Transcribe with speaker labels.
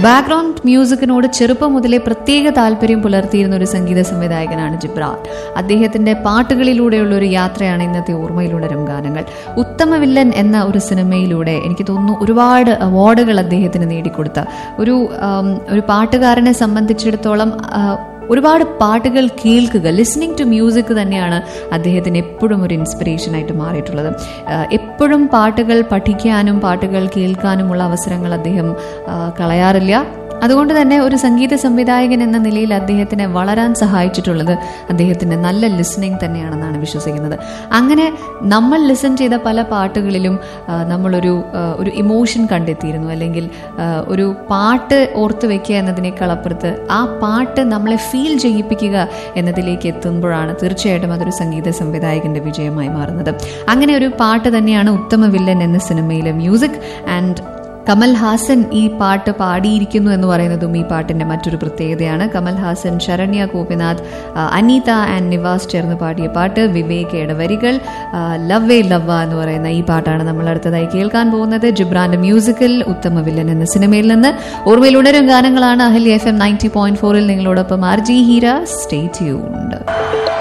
Speaker 1: background മ്യൂസിക്കിനോട് ചെറുപ്പം മുതലേ പ്രത്യേക താല്പര്യം പുലർത്തിയിരുന്ന ഒരു സംഗീത സംവിധായകനാണ് ജിബ്രാൻ അദ്ദേഹത്തിന്റെ പാട്ടുകളിലൂടെയുള്ള ഒരു യാത്രയാണ് ഇന്നത്തെ ഓർമ്മയിലുണരും ഗാനങ്ങൾ ഉത്തമ വില്ലൻ എന്ന ഒരു സിനിമയിലൂടെ എനിക്ക് തോന്നുന്നു ഒരുപാട് അവാർഡുകൾ അദ്ദേഹത്തിന് നേടിക്കൊടുത്ത ഒരു ആം, ഒരു പാട്ടുകാരനെ സംബന്ധിച്ചിടത്തോളം ആ, ഒരുപാട് പാട്ടുകൾ കേൾക്കുക ലിസ്ണിംഗ് ടു മ്യൂസിക് തന്നെയാണ് അദ്ദേഹത്തിന് എപ്പോഴും ഒരു ഇൻസ്പിറേഷൻ ആയിട്ട് മാറിയിട്ടുള്ളത് ആഹ് എപ്പോഴും പാട്ടുകൾ പഠിക്കാനും പാട്ടുകൾ കേൾക്കാനുമുള്ള അവസരങ്ങൾ അദ്ദേഹം ആഹ് കളയാറില്ല അതുകൊണ്ട് തന്നെ ഒരു സംഗീത സംവിധായകൻ എന്ന നിലയിൽ അദ്ദേഹത്തിനെ വളരാൻ സഹായിച്ചിട്ടുള്ളത് അദ്ദേഹത്തിന്റെ നല്ല ലിസണിങ് തന്നെയാണെന്നാണ് വിശ്വസിക്കുന്നത് അങ്ങനെ നമ്മൾ ലിസൺ ചെയ്ത പല പാട്ടുകളിലും ആ, നമ്മളൊരു ആ, ഒരു ഇമോഷൻ കണ്ടെത്തിയിരുന്നു അല്ലെങ്കിൽ ആ, ഒരു പാട്ട് ഓർത്ത് വെക്കുക എന്നതിനേക്കാൾ അപ്പുറത്ത് ആ പാട്ട് നമ്മളെ ഫീൽ ചെയ്യിപ്പിക്കുക എന്നതിലേക്ക് എത്തുമ്പോഴാണ് തീർച്ചയായിട്ടും അതൊരു സംഗീത സംവിധായകന്റെ വിജയമായി മാറുന്നത് അങ്ങനെ ഒരു പാട്ട് തന്നെയാണ് ഉത്തമ വില്ലൻ എന്ന സിനിമയിലെ മ്യൂസിക് ആൻഡ് കമൽ ഹാസൻ ഈ പാട്ട് പാടിയിരിക്കുന്നു എന്ന് പറയുന്നതും ഈ പാട്ടിന്റെ മറ്റൊരു പ്രത്യേകതയാണ് കമൽ ഹാസൻ ശരണ്യ ഗോപിനാഥ് ആ, അനീത ആൻഡ് നിവാസ് ചേർന്ന് പാടിയ പാട്ട് വിവേകയുടെ വരികൾ ലവ് എ ലവ്വ എന്ന് പറയുന്ന ഈ പാട്ടാണ് നമ്മൾ അടുത്തതായി കേൾക്കാൻ പോകുന്നത് ജിബ്രാന്റെ മ്യൂസിക്കൽ ഉത്തമ വില്ലൻ എന്ന സിനിമയിൽ നിന്ന് ഓർമ്മയിൽ ഉണരും ഗാനങ്ങളാണ് Ahalya F M ninety point ഫോറിൽ നിങ്ങളോടൊപ്പം R G Heera stay tuned